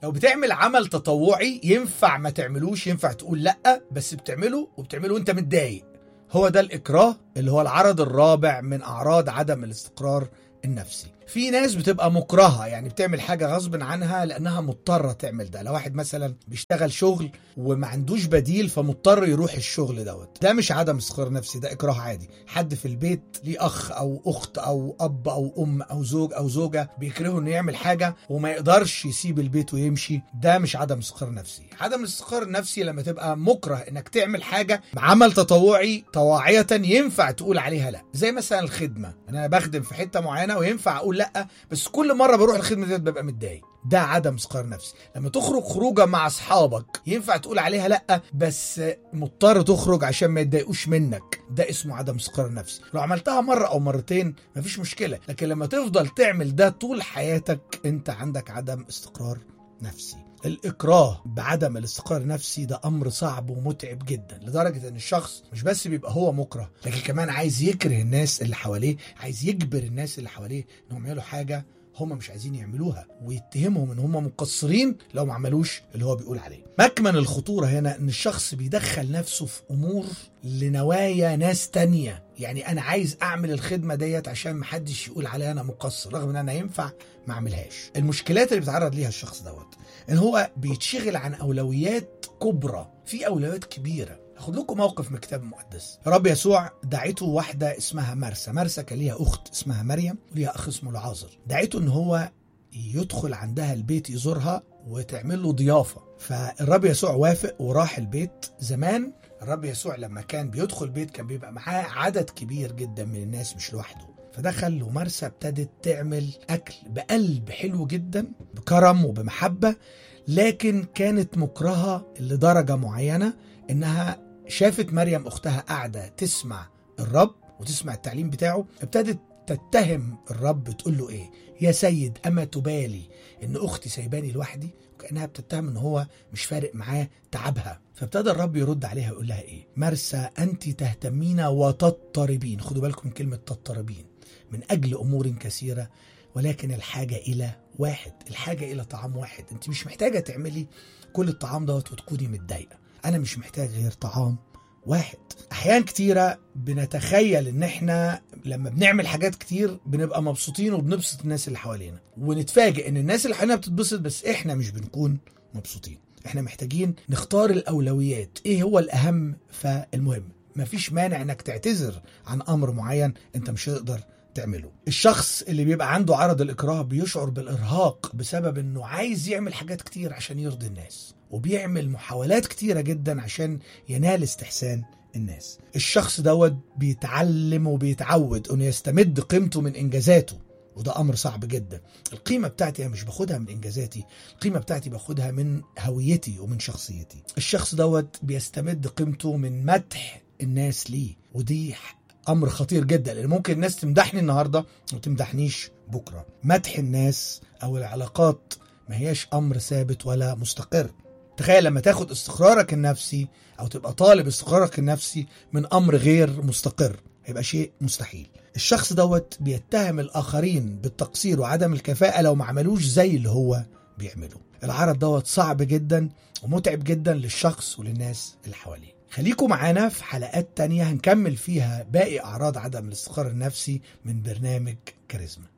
لو بتعمل عمل تطوعي ينفع ما تعملوش ينفع تقول لا بس بتعمله وبتعمله وانت متضايق هو ده الاكراه اللي هو العرض الرابع من اعراض عدم الاستقرار النفسي في ناس بتبقى مكرهه يعني بتعمل حاجه غصب عنها لانها مضطره تعمل ده لو واحد مثلا بيشتغل شغل وما عندوش بديل فمضطر يروح الشغل دوت ده مش عدم استقرار نفسي ده اكراه عادي حد في البيت ليه اخ او اخت او اب او ام او زوج او زوجه بيكرهوا انه يعمل حاجه وما يقدرش يسيب البيت ويمشي ده مش عدم استقرار نفسي عدم الاستقرار النفسي لما تبقى مكره انك تعمل حاجه عمل تطوعي طواعيه ينفع تقول عليها لا زي مثلا الخدمه انا بخدم في حته معينه وينفع اقول لا بس كل مره بروح الخدمه ديت ببقى متضايق ده عدم استقرار نفسي لما تخرج خروجه مع اصحابك ينفع تقول عليها لا بس مضطر تخرج عشان ما يتضايقوش منك ده اسمه عدم استقرار نفسي لو عملتها مره او مرتين مفيش مشكله لكن لما تفضل تعمل ده طول حياتك انت عندك عدم استقرار نفسي الإكراه بعدم الاستقرار النفسي ده أمر صعب ومتعب جدا لدرجة إن الشخص مش بس بيبقى هو مكره لكن كمان عايز يكره الناس اللي حواليه عايز يجبر الناس اللي حواليه إنهم يعملوا حاجة هم مش عايزين يعملوها ويتهمهم ان هم مقصرين لو ما عملوش اللي هو بيقول عليه مكمن الخطورة هنا ان الشخص بيدخل نفسه في امور لنوايا ناس تانية يعني انا عايز اعمل الخدمة ديت عشان محدش يقول عليها انا مقصر رغم ان انا ينفع ما اعملهاش المشكلات اللي بيتعرض ليها الشخص دوت ان هو بيتشغل عن اولويات كبرى في اولويات كبيره اخد لكم موقف من الكتاب المقدس رب يسوع دعته واحده اسمها مرسى مرسى كان ليها اخت اسمها مريم وليها اخ اسمه العازر دعته ان هو يدخل عندها البيت يزورها وتعمل له ضيافه فالرب يسوع وافق وراح البيت زمان الرب يسوع لما كان بيدخل بيت كان بيبقى معاه عدد كبير جدا من الناس مش لوحده فدخل ومرسى ابتدت تعمل اكل بقلب حلو جدا بكرم وبمحبه لكن كانت مكرهه لدرجه معينه انها شافت مريم اختها قاعده تسمع الرب وتسمع التعليم بتاعه ابتدت تتهم الرب تقول له ايه يا سيد اما تبالي ان اختي سايباني لوحدي وكانها بتتهم ان هو مش فارق معاه تعبها فابتدى الرب يرد عليها يقول لها ايه مرسى انت تهتمين وتضطربين خدوا بالكم من كلمه تضطربين من اجل امور كثيره ولكن الحاجه الى واحد الحاجه الى طعام واحد انت مش محتاجه تعملي كل الطعام دوت وتكوني متضايقه انا مش محتاج غير طعام واحد احيان كتيره بنتخيل ان احنا لما بنعمل حاجات كتير بنبقى مبسوطين وبنبسط الناس اللي حوالينا ونتفاجئ ان الناس اللي حوالينا بتتبسط بس احنا مش بنكون مبسوطين احنا محتاجين نختار الاولويات ايه هو الاهم فالمهم مفيش مانع انك تعتذر عن امر معين انت مش هتقدر تعمله الشخص اللي بيبقى عنده عرض الاكراه بيشعر بالارهاق بسبب انه عايز يعمل حاجات كتير عشان يرضي الناس وبيعمل محاولات كتيره جدا عشان ينال استحسان الناس الشخص دوت بيتعلم وبيتعود انه يستمد قيمته من انجازاته وده امر صعب جدا القيمه بتاعتي انا مش باخدها من انجازاتي القيمه بتاعتي باخدها من هويتي ومن شخصيتي الشخص دوت بيستمد قيمته من مدح الناس ليه ودي امر خطير جدا لان ممكن الناس تمدحني النهارده وما تمدحنيش بكره مدح الناس او العلاقات ما هياش امر ثابت ولا مستقر تخيل لما تاخد استقرارك النفسي او تبقى طالب استقرارك النفسي من امر غير مستقر هيبقى شيء مستحيل الشخص دوت بيتهم الاخرين بالتقصير وعدم الكفاءه لو ما عملوش زي اللي هو بيعمله العرض دوت صعب جدا ومتعب جدا للشخص وللناس اللي حواليه خليكم معانا في حلقات تانية هنكمل فيها باقي أعراض عدم الاستقرار النفسي من برنامج كاريزما